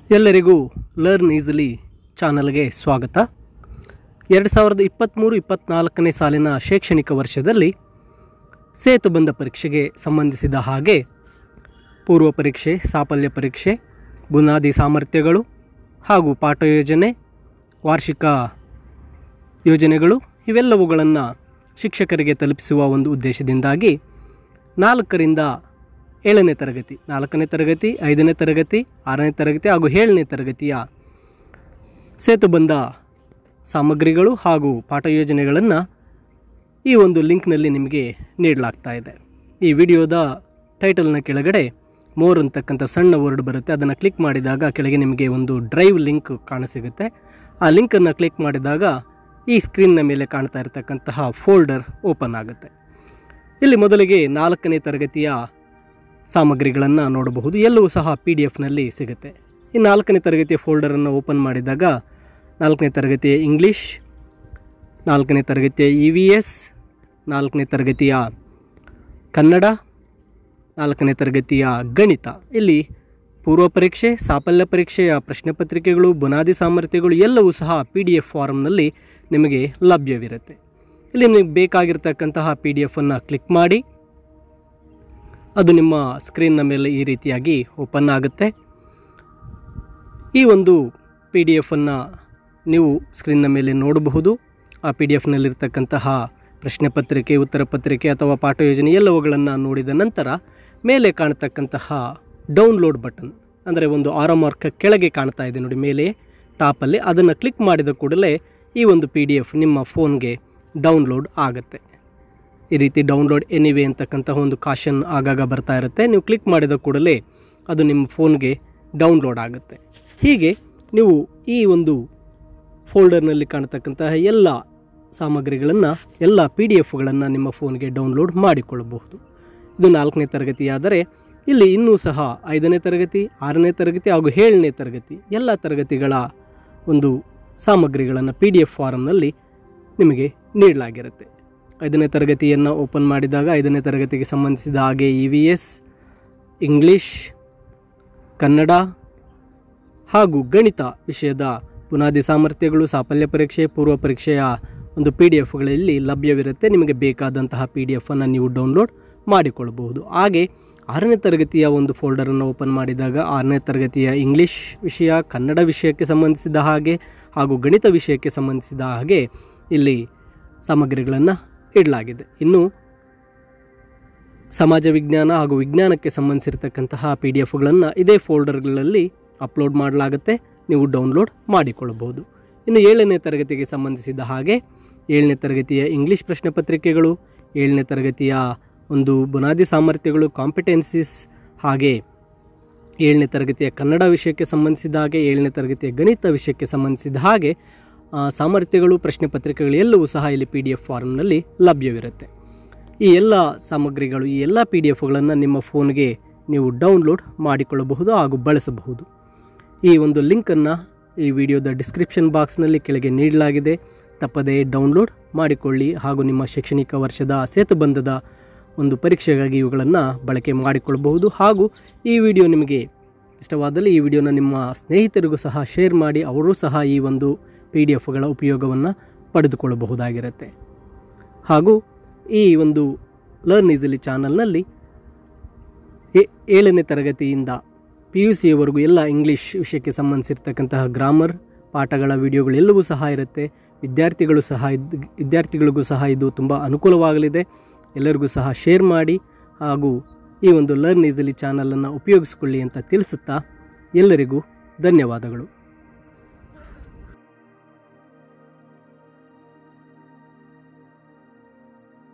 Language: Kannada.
ಎಲ್ಲರಿಗೂ ಲರ್ನ್ ಈಸಿಲಿ ಚಾನಲ್ಗೆ ಸ್ವಾಗತ ಎರಡು ಸಾವಿರದ ಇಪ್ಪತ್ತ್ಮೂರು ಇಪ್ಪತ್ತ್ನಾಲ್ಕನೇ ಸಾಲಿನ ಶೈಕ್ಷಣಿಕ ವರ್ಷದಲ್ಲಿ ಸೇತುಬಂಧ ಪರೀಕ್ಷೆಗೆ ಸಂಬಂಧಿಸಿದ ಹಾಗೆ ಪೂರ್ವ ಪರೀಕ್ಷೆ ಸಾಫಲ್ಯ ಪರೀಕ್ಷೆ ಬುನಾದಿ ಸಾಮರ್ಥ್ಯಗಳು ಹಾಗೂ ಪಾಠ ಯೋಜನೆ ವಾರ್ಷಿಕ ಯೋಜನೆಗಳು ಇವೆಲ್ಲವುಗಳನ್ನು ಶಿಕ್ಷಕರಿಗೆ ತಲುಪಿಸುವ ಒಂದು ಉದ್ದೇಶದಿಂದಾಗಿ ನಾಲ್ಕರಿಂದ ಏಳನೇ ತರಗತಿ ನಾಲ್ಕನೇ ತರಗತಿ ಐದನೇ ತರಗತಿ ಆರನೇ ತರಗತಿ ಹಾಗೂ ಏಳನೇ ತರಗತಿಯ ಸೇತುಬಂಧ ಸಾಮಗ್ರಿಗಳು ಹಾಗೂ ಪಾಠ ಯೋಜನೆಗಳನ್ನು ಈ ಒಂದು ಲಿಂಕ್ನಲ್ಲಿ ನಿಮಗೆ ನೀಡಲಾಗ್ತಾ ಇದೆ ಈ ವಿಡಿಯೋದ ಟೈಟಲ್ನ ಕೆಳಗಡೆ ಮೋರ್ ಅಂತಕ್ಕಂಥ ಸಣ್ಣ ವರ್ಡ್ ಬರುತ್ತೆ ಅದನ್ನು ಕ್ಲಿಕ್ ಮಾಡಿದಾಗ ಕೆಳಗೆ ನಿಮಗೆ ಒಂದು ಡ್ರೈವ್ ಲಿಂಕ್ ಕಾಣಸಿಗುತ್ತೆ ಆ ಲಿಂಕನ್ನು ಕ್ಲಿಕ್ ಮಾಡಿದಾಗ ಈ ಸ್ಕ್ರೀನ್ನ ಮೇಲೆ ಕಾಣ್ತಾ ಇರತಕ್ಕಂತಹ ಫೋಲ್ಡರ್ ಓಪನ್ ಆಗುತ್ತೆ ಇಲ್ಲಿ ಮೊದಲಿಗೆ ನಾಲ್ಕನೇ ತರಗತಿಯ ಸಾಮಗ್ರಿಗಳನ್ನು ನೋಡಬಹುದು ಎಲ್ಲವೂ ಸಹ ಪಿ ಡಿ ಎಫ್ನಲ್ಲಿ ಸಿಗುತ್ತೆ ಈ ನಾಲ್ಕನೇ ತರಗತಿಯ ಫೋಲ್ಡರನ್ನು ಓಪನ್ ಮಾಡಿದಾಗ ನಾಲ್ಕನೇ ತರಗತಿಯ ಇಂಗ್ಲೀಷ್ ನಾಲ್ಕನೇ ತರಗತಿಯ ಇ ವಿ ಎಸ್ ನಾಲ್ಕನೇ ತರಗತಿಯ ಕನ್ನಡ ನಾಲ್ಕನೇ ತರಗತಿಯ ಗಣಿತ ಇಲ್ಲಿ ಪೂರ್ವ ಪರೀಕ್ಷೆ ಸಾಫಲ್ಯ ಪರೀಕ್ಷೆಯ ಪ್ರಶ್ನೆ ಪತ್ರಿಕೆಗಳು ಬುನಾದಿ ಸಾಮರ್ಥ್ಯಗಳು ಎಲ್ಲವೂ ಸಹ ಪಿ ಡಿ ಎಫ್ ಫಾರಮ್ನಲ್ಲಿ ನಿಮಗೆ ಲಭ್ಯವಿರುತ್ತೆ ಇಲ್ಲಿ ನಿಮಗೆ ಬೇಕಾಗಿರ್ತಕ್ಕಂತಹ ಪಿ ಡಿ ಎಫನ್ನು ಕ್ಲಿಕ್ ಮಾಡಿ ಅದು ನಿಮ್ಮ ಸ್ಕ್ರೀನ್ನ ಮೇಲೆ ಈ ರೀತಿಯಾಗಿ ಓಪನ್ ಆಗುತ್ತೆ ಈ ಒಂದು ಪಿ ಡಿ ಎಫನ್ನು ನೀವು ಸ್ಕ್ರೀನ್ನ ಮೇಲೆ ನೋಡಬಹುದು ಆ ಪಿ ಡಿ ಎಫ್ನಲ್ಲಿರ್ತಕ್ಕಂತಹ ಪ್ರಶ್ನೆ ಪತ್ರಿಕೆ ಉತ್ತರ ಪತ್ರಿಕೆ ಅಥವಾ ಪಾಠ ಯೋಜನೆ ಎಲ್ಲವುಗಳನ್ನು ನೋಡಿದ ನಂತರ ಮೇಲೆ ಕಾಣತಕ್ಕಂತಹ ಡೌನ್ಲೋಡ್ ಬಟನ್ ಅಂದರೆ ಒಂದು ಆರೋ ಮಾರ್ಕ್ ಕೆಳಗೆ ಕಾಣ್ತಾ ಇದೆ ನೋಡಿ ಮೇಲೆ ಟಾಪಲ್ಲಿ ಅದನ್ನು ಕ್ಲಿಕ್ ಮಾಡಿದ ಕೂಡಲೇ ಈ ಒಂದು ಪಿ ಡಿ ಎಫ್ ನಿಮ್ಮ ಫೋನ್ಗೆ ಡೌನ್ಲೋಡ್ ಆಗುತ್ತೆ ಈ ರೀತಿ ಡೌನ್ಲೋಡ್ ಎನಿವೆ ಅಂತಕ್ಕಂತಹ ಒಂದು ಕಾಶನ್ ಆಗಾಗ ಬರ್ತಾ ಇರುತ್ತೆ ನೀವು ಕ್ಲಿಕ್ ಮಾಡಿದ ಕೂಡಲೇ ಅದು ನಿಮ್ಮ ಫೋನ್ಗೆ ಡೌನ್ಲೋಡ್ ಆಗುತ್ತೆ ಹೀಗೆ ನೀವು ಈ ಒಂದು ಫೋಲ್ಡರ್ನಲ್ಲಿ ಕಾಣತಕ್ಕಂತಹ ಎಲ್ಲ ಸಾಮಗ್ರಿಗಳನ್ನು ಎಲ್ಲ ಪಿ ಡಿ ಎಫ್ಗಳನ್ನು ನಿಮ್ಮ ಫೋನ್ಗೆ ಡೌನ್ಲೋಡ್ ಮಾಡಿಕೊಳ್ಳಬಹುದು ಇದು ನಾಲ್ಕನೇ ತರಗತಿಯಾದರೆ ಇಲ್ಲಿ ಇನ್ನೂ ಸಹ ಐದನೇ ತರಗತಿ ಆರನೇ ತರಗತಿ ಹಾಗೂ ಏಳನೇ ತರಗತಿ ಎಲ್ಲ ತರಗತಿಗಳ ಒಂದು ಸಾಮಗ್ರಿಗಳನ್ನು ಪಿ ಡಿ ಎಫ್ ಫಾರಮ್ನಲ್ಲಿ ನಿಮಗೆ ನೀಡಲಾಗಿರುತ್ತೆ ಐದನೇ ತರಗತಿಯನ್ನು ಓಪನ್ ಮಾಡಿದಾಗ ಐದನೇ ತರಗತಿಗೆ ಸಂಬಂಧಿಸಿದ ಹಾಗೆ E V S English Kannada ಹಾಗೂ ಗಣಿತ ವಿಷಯದ ಬುನಾದಿ ಸಾಮರ್ಥ್ಯಗಳು ಸಾಫಲ್ಯ ಪರೀಕ್ಷೆ ಪೂರ್ವ ಪರೀಕ್ಷೆಯ ಒಂದು ಪಿ ಡಿ ಎಫ್ಗಳಲ್ಲಿ ಲಭ್ಯವಿರುತ್ತೆ ನಿಮಗೆ ಬೇಕಾದಂತಹ ಪಿ ಡಿ ಎಫನ್ನು ನೀವು ಡೌನ್ಲೋಡ್ ಮಾಡಿಕೊಳ್ಳಬಹುದು ಹಾಗೆ ಆರನೇ ತರಗತಿಯ ಒಂದು ಫೋಲ್ಡರನ್ನು ಓಪನ್ ಮಾಡಿದಾಗ ಆರನೇ ತರಗತಿಯ ಇಂಗ್ಲೀಷ್ ವಿಷಯ ಕನ್ನಡ ವಿಷಯಕ್ಕೆ ಸಂಬಂಧಿಸಿದ ಹಾಗೆ ಹಾಗೂ ಗಣಿತ ವಿಷಯಕ್ಕೆ ಸಂಬಂಧಿಸಿದ ಹಾಗೆ ಇಲ್ಲಿ ಸಾಮಗ್ರಿಗಳನ್ನು ಇಡಲಾಗಿದೆ ಇನ್ನು ಸಮಾಜ ವಿಜ್ಞಾನ ಹಾಗೂ ವಿಜ್ಞಾನಕ್ಕೆ ಸಂಬಂಧಿಸಿರ್ತಕ್ಕಂತಹ ಪಿ ಡಿ ಎಫ್ಗಳನ್ನು ಇದೇ ಫೋಲ್ಡರ್ಗಳಲ್ಲಿ ಅಪ್ಲೋಡ್ ಮಾಡಲಾಗುತ್ತೆ ನೀವು ಡೌನ್ಲೋಡ್ ಮಾಡಿಕೊಳ್ಳಬಹುದು ಇನ್ನು ಏಳನೇ ತರಗತಿಗೆ ಸಂಬಂಧಿಸಿದ ಹಾಗೆ ಏಳನೇ ತರಗತಿಯ ಇಂಗ್ಲೀಷ್ ಪ್ರಶ್ನೆ ಪತ್ರಿಕೆಗಳು ಏಳನೇ ತರಗತಿಯ ಒಂದು ಬುನಾದಿ ಸಾಮರ್ಥ್ಯಗಳು ಕಾಂಪಿಟೆನ್ಸಿಸ್ ಹಾಗೆ ಏಳನೇ ತರಗತಿಯ ಕನ್ನಡ ವಿಷಯಕ್ಕೆ ಸಂಬಂಧಿಸಿದ ಹಾಗೆ ಏಳನೇ ತರಗತಿಯ ಗಣಿತ ವಿಷಯಕ್ಕೆ ಸಂಬಂಧಿಸಿದ ಹಾಗೆ ಆ, ಸಾಮರ್ಥ್ಯಗಳು ಪ್ರಶ್ನೆ ಪತ್ರಿಕೆಗಳು ಎಲ್ಲವೂ ಸಹ ಇಲ್ಲಿ ಪಿ ಡಿ ಎಫ್ ಫಾರ್ಮ್ನಲ್ಲಿ ಲಭ್ಯವಿರುತ್ತೆ ಈ ಎಲ್ಲ ಸಾಮಗ್ರಿಗಳು ಈ ಎಲ್ಲ ಪಿ ಡಿ ಎಫ್ಗಳನ್ನು ನಿಮ್ಮ ಫೋನ್ಗೆ ನೀವು ಡೌನ್ಲೋಡ್ ಮಾಡಿಕೊಳ್ಳಬಹುದು ಹಾಗೂ ಬಳಸಬಹುದು ಈ ಒಂದು ಲಿಂಕನ್ನು ಈ ವಿಡಿಯೋದ ಡಿಸ್ಕ್ರಿಪ್ಷನ್ ಬಾಕ್ಸ್ನಲ್ಲಿ ಕೆಳಗೆ ನೀಡಲಾಗಿದೆ ತಪ್ಪದೇ ಡೌನ್ಲೋಡ್ ಮಾಡಿಕೊಳ್ಳಿ ಹಾಗೂ ನಿಮ್ಮ ಶೈಕ್ಷಣಿಕ ವರ್ಷದ ಸೇತುಬಂಧದ ಒಂದು ಪರೀಕ್ಷೆಗಾಗಿ ಇವುಗಳನ್ನು ಬಳಕೆ ಮಾಡಿಕೊಳ್ಳಬಹುದು ಹಾಗೂ ಈ ವಿಡಿಯೋ ನಿಮಗೆ ಇಷ್ಟವಾದಲ್ಲಿ ಈ ವಿಡಿಯೋನ ನಿಮ್ಮ ಸ್ನೇಹಿತರಿಗೂ ಸಹ ಶೇರ್ ಮಾಡಿ ಅವರೂ ಸಹ ಈ ಒಂದು ಪಿ ಡಿ ಎಫ್ಗಳ ಉಪಯೋಗವನ್ನು ಪಡೆದುಕೊಳ್ಳಬಹುದಾಗಿರುತ್ತೆ ಹಾಗೂ ಈ ಒಂದು ಲರ್ನ್ ಈಸಿಲಿ ಚಾನಲ್ನಲ್ಲಿ ಏ- ಏಳನೇ ತರಗತಿಯಿಂದ ಪಿ ಯು ಸಿಯವರೆಗೂ ಎಲ್ಲ ಇಂಗ್ಲೀಷ್ ವಿಷಯಕ್ಕೆ ಸಂಬಂಧಿಸಿರ್ತಕ್ಕಂತಹ ಗ್ರಾಮರ್ ಪಾಠಗಳ ವಿಡಿಯೋಗಳು ಎಲ್ಲವೂ ಸಹ ಇರುತ್ತೆ ವಿದ್ಯಾರ್ಥಿಗಳು ಸಹ ಇದ್ ವಿದ್ಯಾರ್ಥಿಗಳಿಗೂ ಸಹ ಇದು ತುಂಬ ಅನುಕೂಲವಾಗಲಿದೆ ಎಲ್ಲರಿಗೂ ಸಹ ಶೇರ್ ಮಾಡಿ ಹಾಗೂ ಈ ಒಂದು ಲರ್ನ್ ಈಸಿಲಿ ಚಾನಲನ್ನು ಉಪಯೋಗಿಸಿಕೊಳ್ಳಿ ಅಂತ ತಿಳಿಸುತ್ತಾ ಎಲ್ಲರಿಗೂ ಧನ್ಯವಾದಗಳು